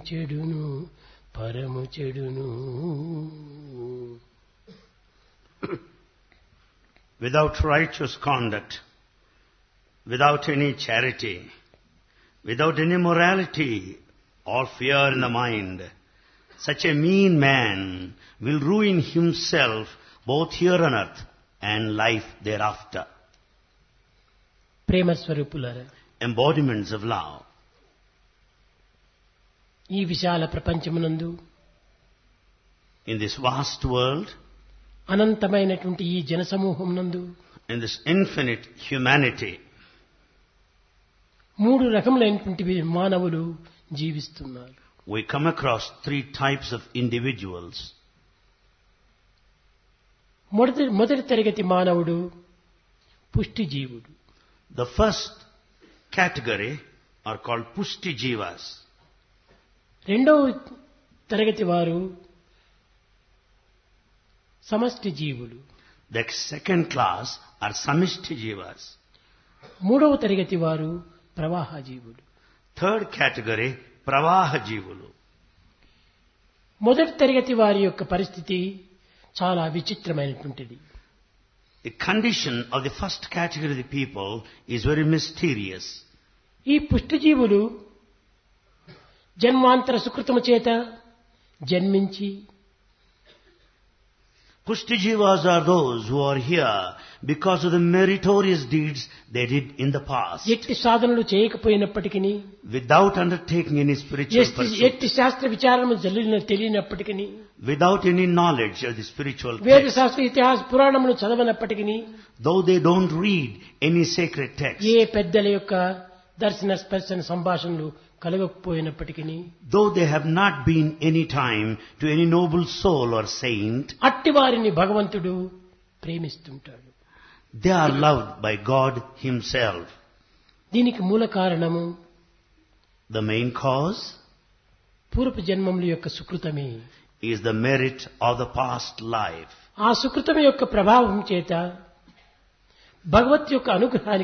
చెడును పరము చెడును Without righteous conduct, without any charity, without any morality or fear in the mind, such a mean man will ruin himself both here on earth and life thereafter. ప్రేమ స్వరూపులారా Embodiments of love. ఈ విశాల ప్రపంచమునందు In this vast world, అనంతమైనటువంటి ఈ జనసమూహం నందు in this infinite humanity, మూడు రకములైనటువంటి మానవులు జీవిస్తున్నారు we come across three types of individuals. మొదటి మొదటి తరగతి మానవుడు పుష్టి జీవుడు The first category are called Pushti Jivas. రెండవ తరగతి వారు సమష్టి జీవులు The second class are Samishti Jivas. మూడవ తరగతి వారు ప్రవాహ జీవులు Third category, Pravaha Jivulu. మొదటి తరగతి వారి యొక్క పరిస్థితి చాలా విచిత్రమైనటువంటిది The condition of the first category of the people is very mysterious. ఈ పుష్టి జీవులు జన్మాంతర సుకృతము చేత జన్మించి Pushti Jivas are those who are here because of the meritorious deeds they did in the past. ఎట్టి సాధనలు చేయకపోయినప్పటికీ Without undertaking any spiritual ఎట్టి pursuit. ఎట్టి శాస్త్ర విచారము జల్లిన తెలియనప్పటికీ Without any knowledge of the spiritual వేద text. శాస్త్ర ఇతిహాస పురాణములు చదవనప్పటికీ Though they don't read any sacred text. ఏ పెద్దల యొక్క దర్శన స్పర్శన సంభాషణలు కలగకపోయినప్పటికీ Though they have not been any time to any noble soul or saint, అట్టి వారిని భగవంతుడు ప్రేమిస్తుంటాడు they are loved by God Himself. దీనికి మూల కారణము The main cause పూర్వపు జన్మముల యొక్క సుకృతమే is the merit of the past life. ఆ సుకృతం యొక్క ప్రభావం చేత భగవత్ యొక్క అనుగ్రహానికి